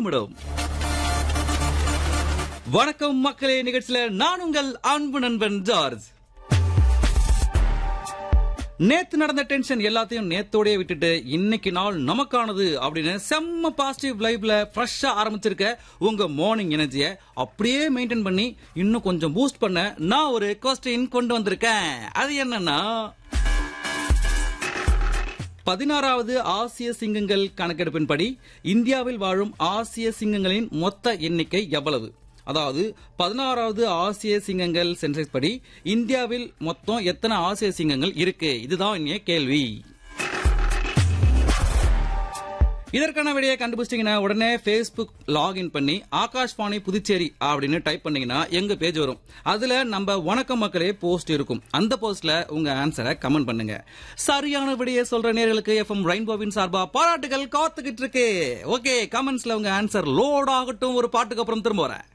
நிமிடம் வணக்கம் மக்களே நிகழ்ச்சியில நான் உங்கள் அன்பு நண்பன் ஜார்ஜ் நேத்து நடந்த டென்ஷன் எல்லாத்தையும் நேத்தோடய விட்டுட்டு இன்னைக்கு நாள் நமக்கானது அப்படின்னு செம்ம பாசிட்டிவ் லைஃப்ல ஃப்ரெஷ்ஷா ஆரம்பிச்சிருக்க உங்க மார்னிங் எனர்ஜியை அப்படியே மெயின்டைன் பண்ணி இன்னும் கொஞ்சம் பூஸ்ட் பண்ண நான் ஒரு கொஸ்டின் கொண்டு வந்திருக்கேன் அது என்னன்னா பதினாறாவது ஆசிய சிங்கங்கள் கணக்கெடுப்பின்படி இந்தியாவில் வாழும் ஆசிய சிங்கங்களின் மொத்த எண்ணிக்கை எவ்வளவு அதாவது பதினாறாவது ஆசிய சிங்கங்கள் சென்செக்ஸ் படி இந்தியாவில் மொத்தம் எத்தனை ஆசிய சிங்கங்கள் இருக்கு இதுதான் இனிய கேள்வி இதற்கான விடையை கண்டுபிடிச்சிங்கன்னா உடனே ஃபேஸ்புக் லாகின் பண்ணி ஆகாஷ்வாணி புதுச்சேரி அப்படின்னு டைப் பண்ணீங்கன்னா எங்க பேஜ் வரும் அதுல நம்ம வணக்கம் மக்களே போஸ்ட் இருக்கும் அந்த போஸ்ட்ல உங்க ஆன்சரை கமெண்ட் பண்ணுங்க சரியான விடையை சொல்ற நேர்களுக்கு எஃப்எம் ரெயின்போவின் சார்பா பாராட்டுகள் காத்துக்கிட்டு இருக்கு ஓகே கமெண்ட்ஸ்ல உங்க ஆன்சர் லோட் ஆகட்டும் ஒரு பாட்டுக்கு அப்புறம் திரும்ப வரேன்